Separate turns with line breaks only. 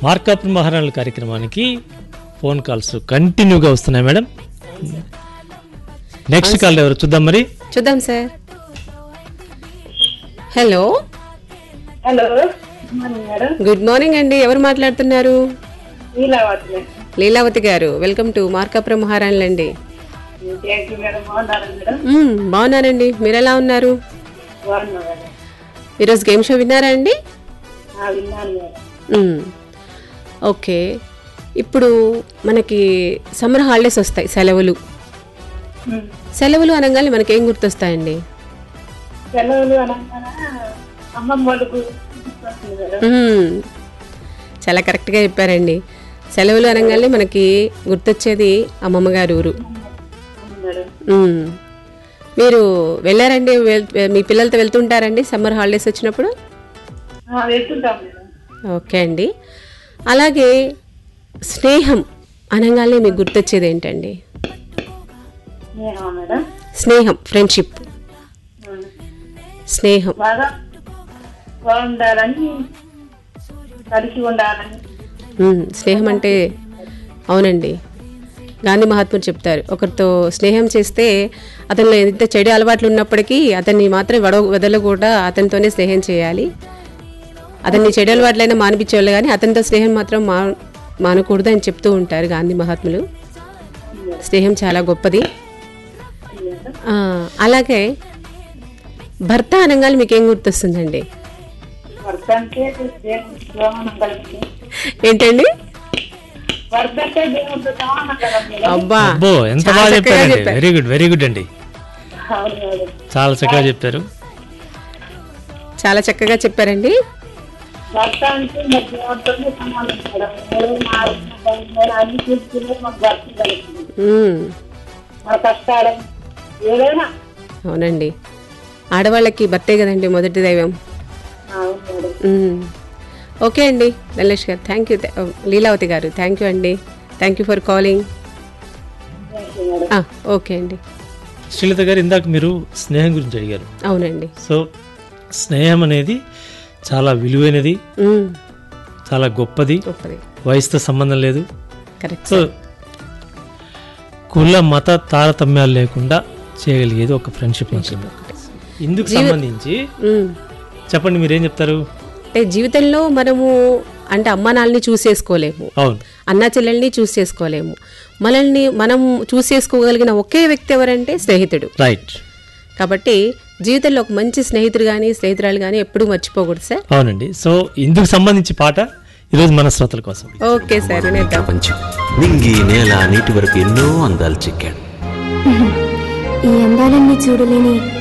మార్కాపురం మహారాణుల కార్యక్రమానికి phone calls కంటిన్యూగా వస్తున్నాయి మేడం నెక్స్ట్ కాల్ ఎవరు చూద్దాం మరి
చూద్దాం sir hello
hello morning madam
good morning అండి ఎవరు మాట్లాడుతున్నారు
లీలావతి
లీలావతి గారు వెల్కమ్ టు మార్కాపురం మహారాణులండి
థ్యాంక్ యూ మేడం బాగున్నారా మేడం
మ్మ్, బాగున్నానండి మీరు ఎలా ఉన్నారు
బాగున్నా మేడం
ఈరోజు గేమ్ షో విన్నారా అండి
ఆ, విన్నాను మేడం
మ్మ్. ఓకే ఇప్పుడు మనకి సమ్మర్ హాలిడేస్ వస్తాయి సెలవులు
ఉమ్.
సెలవులు అనగానే మనకి ఏం గుర్తొస్తాయండి
సెలవులు అనగానే అమ్మమ్మ వాళ్ళకు గుర్తొస్తుంది మేడం
మ్మ్. చాలా కరెక్ట్గా చెప్పారండి సెలవులు అనగానే మనకి గుర్తొచ్చేది అమ్మమ్మ గారి ఊరు
అవును మేడం
మ్మ్. మీరు వెళ్ళారండి వెల్- మీ పిల్లలతో వెళ్తుంటారండి సమ్మర్ హాలిడేస్ వచ్చినప్పుడు
ఆ, వెళ్తుంటాం మేడం
ఓకే అండి అలాగే స్నేహం అనగానే మీకు గుర్తొచ్చేది ఏంటండి
స్నేహం మేడం
స్నేహం ఫ్రెండ్షిప్
ఉమ్.
స్నేహం
బాగా బాగుండాలని కలిసి ఉండాలని
మ్మ్. స్నేహం అంటే అవునండి గాంధీ మహాత్ముడు చెప్తారు ఒకరితో స్నేహం చేస్తే అతనిలో ఎంత చెడు అలవాట్లు ఉన్నప్పటికీ అతన్ని మాత్రం వడ వదలకుండా అతనితోనే స్నేహం చేయాలి అతన్ని చెడు అలవాట్లైనా మానిపించేవాళ్ళు కానీ అతనితో స్నేహం మాత్రం మా మానకూడదు అని చెప్తూ ఉంటారు గాంధీ మహాత్ములు స్నేహం చాలా గొప్పది ఆ, అలాగే భర్త అనగానే మీకు ఏం గుర్తొస్తుందండి
వర్ధ అంటే దేవుడు సమానం కలిసి
ఏంటండి
వర్ధ అంటే దేవుడు సమానం కదా మేడం
అబ్బా
అబ్బో ఎంత
చాలా
బాగా
చక్కగా
చెప్పారండి
చెప్పారు.
వెరీ గుడ్ వెరీ గుడ్ అండి
అవును మేడం
చాలా చక్కగా చెప్పారు
చాలా చక్కగా చెప్పారండి
భర్త అంటే మరి దేవుడితోనే సమానం మేడం మూడు నాలుగు మూడు అన్ని చూసుకునే మాకు భర్త కలుగుతుంది
మ్మ్.
మన కష్టాలు ఏదైనా
అవునండి ఆడవాళ్ళకి భర్తే కదండి మొదటి దైవం
అవును మేడం
మ్మ్. ఓకే అండి నల్లేష్ గారు thank you Leelavathi garu thank you అండి thank you for calling
thank you madam
okay అండి
శ్రీలత గారు ఇందాక మీరు స్నేహం గురించి అడిగారు
అవునండి
సో స్నేహం అనేది చాలా విలువైనది
మ్మ్.
చాలా గొప్పది
గొప్పది
వయసుతో సంబంధం లేదు
కరెక్ట్
సో కుల మత తారతమ్యాలు లేకుండా చేయగలిగేది ఒక ఫ్రెండ్షిప్ మాత్రమే ఇందుకు సంబంధించి
మ్మ్.
చెప్పండి మీరేం చెప్తారు
అంటే జీవితంలో మనము అంటే అమ్మ నాన్నని చూసేసుకోలేము
అవును
అన్నా చెల్లెల్ని చూస్ చేసుకోలేము మనల్ని మనం చూస్ చేసుకోగలిగిన ఒకే వ్యక్తి ఎవరంటే స్నేహితుడు
రైట్
కాబట్టి జీవితంలో ఒక మంచి స్నేహితుడు కానీ స్నేహితురాలు కానీ ఎప్పుడూ మర్చిపోకూడదు సార్
అవునండి సో ఇందుకు సంబంధించి పాట ఈరోజు మన శ్రోతల కోసం
ఓకే సార్ వినేద్దాం
ప్రపంచం నింగి నేల నీటి వరకు ఎన్నో అందాలు చెక్కాడు
ఈ అందాలన్నీ చూడలేని